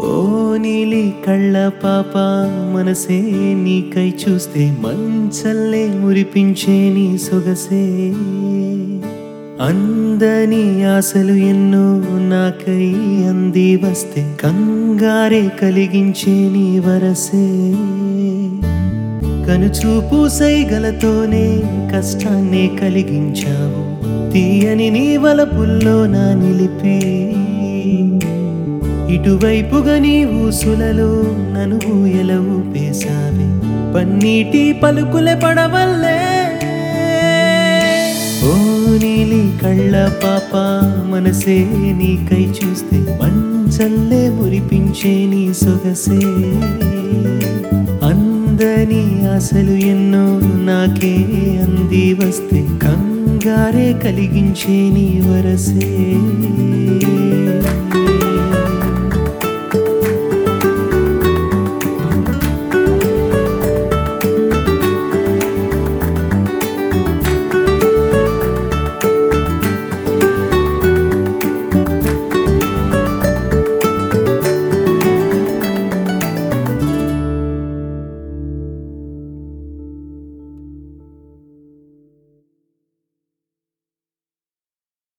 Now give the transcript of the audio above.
ఓ నీలి కళ్ళ పాప మనసే నీకై చూస్తే మంచల్లే మురిపించే నీ సొగసే అందని ఆశలు ఎన్నో నాకై అంది వస్తే కంగారే కలిగించే నీ వరసే కనుచూపు సైగలతోనే కష్టాన్నే కలిగించావు తీయని నీ వలపుల్లో నా నిలిపి ఇటువైపుగా నీ ఊసులలో నన్ను ఊయల ఊపేశావే పన్నీటి పలుకులే పడవల్లే ఓ నీలి కళ్ళ పాప మనసే నీకై చూస్తే మంచల్లే మురిపించే నీ సొగసే అందని ఆశలు ఎన్నో నాకే అంది వస్తే కంగారే కలిగించే నీ వరసే